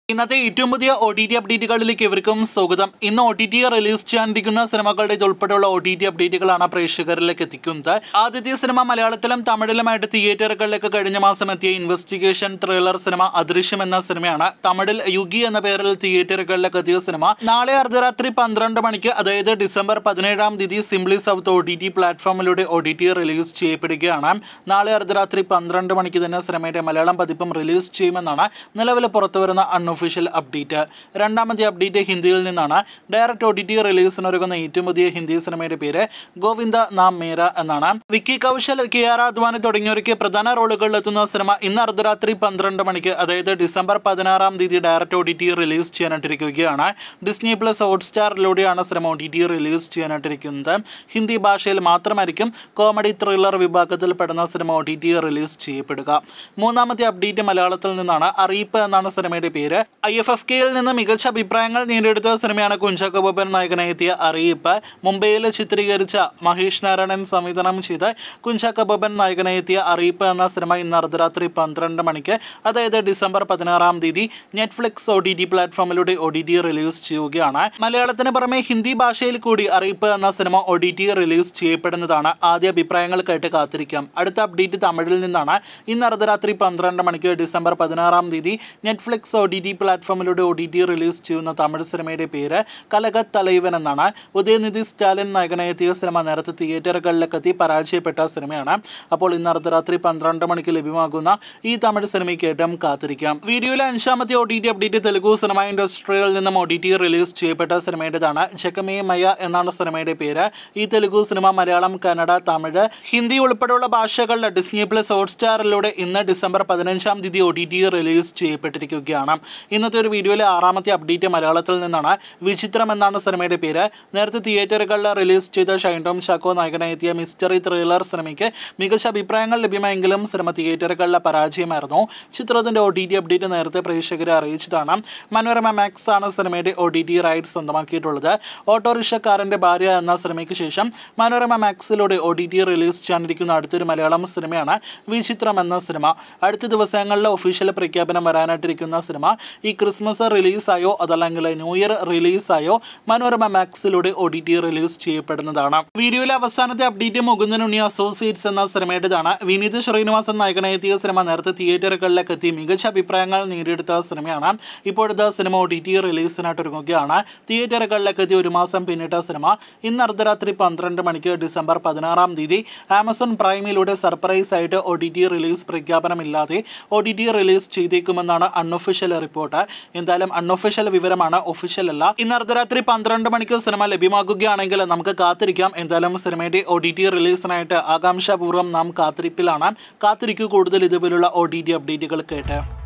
ഇന്നത്തെ ഏറ്റവും പുതിയ ഒ ടി ടി അപ്ഡേറ്റുകളിലേക്ക് ഇവർക്കും സ്വാഗതം ഇന്ന് ഒ ടി ടി റിലീസ് ചെയ്യാനിരിക്കുന്ന സിനിമകളുടെ ഉൾപ്പെടെയുള്ള ഒ ടി ടി അപ്ഡേറ്റുകളാണ് പ്രേക്ഷകരിലേക്ക് എത്തിക്കുന്നത് ആദ്യത്തെ സിനിമ മലയാളത്തിലും തമിഴിലുമായിട്ട് തിയേറ്ററുകളിലേക്ക് കഴിഞ്ഞ മാസം എത്തിയ ഇൻവെസ്റ്റിഗേഷൻ ത്രില്ലർ സിനിമ അദൃശ്യം എന്ന സിനിമയാണ് തമിഴിൽ യുഗി എന്ന പേരിൽ തിയേറ്ററുകളിലേക്ക് എത്തിയ സിനിമ നാളെ അർദ്ധരാത്രി പന്ത്രണ്ട് മണിക്ക് അതായത് ഡിസംബർ പതിനേഴാം തീയതി Simply South O T T പ്ലാറ്റ്ഫോമിലൂടെ ഒ ടി ടി റിലീസ് ചെയ്യപ്പെടുകയാണ് നാളെ അർദ്ധരാത്രി പന്ത്രണ്ട് മണിക്ക് തന്നെ സിനിമയുടെ മലയാളം പതിപ്പും റിലീസ് ചെയ്യുമെന്നാണ് നിലവിൽ പുറത്തുവരുന്ന അൺഒഫീഷ്യൽ അപ്ഡേറ്റ് രണ്ടാമത്തെ അപ്ഡേറ്റ് ഹിന്ദിയിൽ നിന്നാണ് ഡയറക്റ്റ് ഒ ടി ടി റിലീസിനൊരുങ്ങുന്ന ഏറ്റവും പുതിയ ഹിന്ദി സിനിമയുടെ പേര് ഗോവിന്ദ നാം മേര എന്നാണ് വിക്കി കൗശൽ കിയാര അദ്വാനി തുടങ്ങിയവർക്ക് പ്രധാന റോളുകളിൽ എത്തുന്ന സിനിമ ഇന്ന് അർദ്ധരാത്രി പന്ത്രണ്ട് മണിക്ക് അതായത് ഡിസംബർ പതിനാറാം തീയതി direct O T T release ചെയ്യാനായിട്ടിരിക്കുകയാണ് ഡിസ്നി പ്ലസ് ഹോട്ട്സ്റ്റാറിലൂടെയാണ് cinema O T T release ചെയ്യാനായിട്ടിരിക്കുന്നത് ഹിന്ദി ഭാഷയിൽ മാത്രമായിരിക്കും കോമഡി ത്രില്ലർ വിഭാഗത്തിൽ പെടുന്ന cinema O T T release ചെയ്യപ്പെടുക മൂന്നാമത്തെ അപ്ഡേറ്റ് മലയാളത്തിൽ നിന്നാണ് അറിയിപ്പ് എന്നാണ് സിനിമയുടെ പേര് ഐ എഫ് എഫ് കെയിൽ നിന്ന് മികച്ച അഭിപ്രായങ്ങൾ നേടിയെടുത്ത സിനിമയാണ് കുഞ്ചാക്കോ ബോബൻ നായകനായി എത്തിയ അറിയിപ്പ് മുംബൈയിൽ ചിത്രീകരിച്ച മഹേഷ് നാരായണൻ സംവിധാനം ചെയ്ത് കുഞ്ചാക്കോ ബോബൻ നായകനായി എത്തിയ അറിയിപ്പ് എന്ന സിനിമ ഇന്ന് അർദ്ധരാത്രി പന്ത്രണ്ട് മണിക്ക് അതായത് ഡിസംബർ പതിനാറാം തീയതി നെറ്റ്ഫ്ലിക്സ് ഒ ടി ടി പ്ലാറ്റ്ഫോമിലൂടെ ഒ ടി ടി റിലീസ് ചെയ്യുകയാണ് മലയാളത്തിന് പുറമെ ഹിന്ദി ഭാഷയിൽ കൂടി അറിയിപ്പ് എന്ന cinema O T T release ചെയ്യപ്പെടുന്നതാണ് ആദ്യ അഭിപ്രായങ്ങൾക്കായിട്ട് കാത്തിരിക്കാം അടുത്ത അപ്ഡേറ്റ് തമിഴിൽ നിന്നാണ് ഇന്ന് അർദ്ധരാത്രി പന്ത്രണ്ട് മണിക്ക് ഡിസംബർ പതിനാറാം തീയതി നെറ്റ്ഫ്ലിക്സ് ഒ ടി ടി പ്ലാറ്റ്ഫോമിലൂടെ ഒ ടി ടി റിലീസ് ചെയ്യുന്ന തമിഴ് സിനിമയുടെ പേര് കലകത് തലൈവൻ എന്നാണ് ഉദയനിധി സ്റ്റാലിൻ നായകനായി എത്തിയ സിനിമ നേരത്തെ തിയേറ്ററുകളിലേക്ക് എത്തി പരാജയപ്പെട്ട സിനിമയാണ് അപ്പോൾ ഇന്ന് അർദ്ധരാത്രി പന്ത്രണ്ട് മണിക്ക് ലഭ്യമാകുന്ന ഈ തമിഴ് സിനിമയ്ക്ക് ഏറ്റവും കാത്തിരിക്കാം വീഡിയോയിലെ അഞ്ചാമത്തെ O T T update Telugu cinema ഇൻഡസ്ട്രിയിൽ നിന്നും ഒ ടി ടി റിലീസ് ചെയ്യപ്പെട്ട സിനിമയുടേതാണ് ജക്കമേ മയ എന്നാണ് സിനിമയുടെ പേര് ഈ തെലുഗു സിനിമ മലയാളം കന്നഡ തമിഴ് ഹിന്ദി ഉൾപ്പെടെയുള്ള ഭാഷകളിലെ ഡിസ്നി പ്ലസ് ഹോട്ട്സ്റ്റാറിലൂടെ ഇന്ന് ഡിസംബർ പതിനഞ്ചാം തീയതി ഒ ടി ടി റിലീസ് ചെയ്യപ്പെട്ടിരിക്കുകയാണ് ഇന്നത്തെ ഒരു വീഡിയോയിലെ ആറാമത്തെ അപ്ഡേറ്റ് മലയാളത്തിൽ നിന്നാണ് വിചിത്രം എന്നാണ് സിനിമയുടെ പേര് നേരത്തെ തിയേറ്ററുകളിൽ റിലീസ് ചെയ്ത ഷൈൻ ടോം ചാക്കോ നായകനായി എത്തിയ മിസ്റ്ററി ത്രില്ലർ സിനിമയ്ക്ക് മികച്ച അഭിപ്രായങ്ങൾ ലഭ്യമായെങ്കിലും സിനിമ തിയേറ്ററുകളിലെ പരാജയമായിരുന്നു ചിത്രത്തിന്റെ ഒ ടി ടി അപ്ഡേറ്റ് നേരത്തെ പ്രേക്ഷകരെ അറിയിച്ചതാണ് മനോരമ മാക്സ് ആണ് സിനിമയുടെ ഒ ടി ടി റൈറ്റ് സ്വന്തമാക്കിയിട്ടുള്ളത് ഓട്ടോറിക്ഷക്കാരന്റെ ഭാര്യ എന്ന സിനിമയ്ക്ക് ശേഷം മനോരമ മാക്സിലൂടെ ഒ ടി ടി റിലീസ് ചെയ്യാനിരിക്കുന്ന അടുത്തൊരു മലയാളം സിനിമയാണ് വിചിത്രം എന്ന സിനിമ അടുത്ത ദിവസങ്ങളിൽ ഒഫീഷ്യൽ പ്രഖ്യാപനം വരാനായിട്ടിരിക്കുന്ന സിനിമ ഈ ക്രിസ്മസ് റിലീസായോ അതല്ലെങ്കിൽ ന്യൂ ഇയർ റിലീസായോ മനോരമ മാക്സിലൂടെ ഒ ടി ടി റിലീസ് ചെയ്യപ്പെടുന്നതാണ് വീഡിയോയിലെ അവസാനത്തെ അപ്ഡേറ്റ് മുകുന്ദൻ ഉണ്ണി അസോസിയേറ്റ്സ് എന്ന സിനിമയുടേതാണ് വിനീത് ശ്രീനിവാസൻ നായകനായി എത്തിയ സിനിമ നേരത്തെ തിയേറ്ററുകളിലേക്ക് എത്തി മികച്ച അഭിപ്രായങ്ങൾ നേടിയെടുത്ത സിനിമയാണ് ഇപ്പോഴത്തെ സിനിമ ഒ ടി ടി റിലീസിനായിട്ട് ഒരുങ്ങുകയാണ് തിയേറ്ററുകളിലേക്ക് എത്തി ഒരു മാസം പിന്നിട്ട സിനിമ ഇന്ന് അർദ്ധരാത്രി പന്ത്രണ്ട് മണിക്ക് ഡിസംബർ പതിനാറാം തീയതി ആമസോൺ പ്രൈമിലൂടെ സർപ്രൈസ് ആയിട്ട് ഒ ടി ടി റിലീസ് പ്രഖ്യാപനമില്ലാതെ ഒ ടി ടി റിലീസ് ചെയ്തേക്കുമെന്നാണ് അൺഒഫീഷ്യൽ റിപ്പോർട്ട് എന്തായാലും അൺഒഫീഷ്യൽ വിവരമാണ് ഒഫീഷ്യൽ അല്ല ഇന്ന് അർദ്ധരാത്രി പന്ത്രണ്ട് മണിക്ക് സിനിമ ലഭ്യമാകുകയാണെങ്കിൽ നമുക്ക് കാത്തിരിക്കാം എന്തായാലും സിനിമയുടെ ഒ ടി ടി റിലീസിനായിട്ട് ആകാംക്ഷാപൂർവ്വം നാം കാത്തിരിപ്പിലാണ് കാത്തിരിക്കൂ കൂടുതൽ ഇതുപോലുള്ള ഒ ടി ടി അപ്ഡേറ്റുകൾ കേട്ട്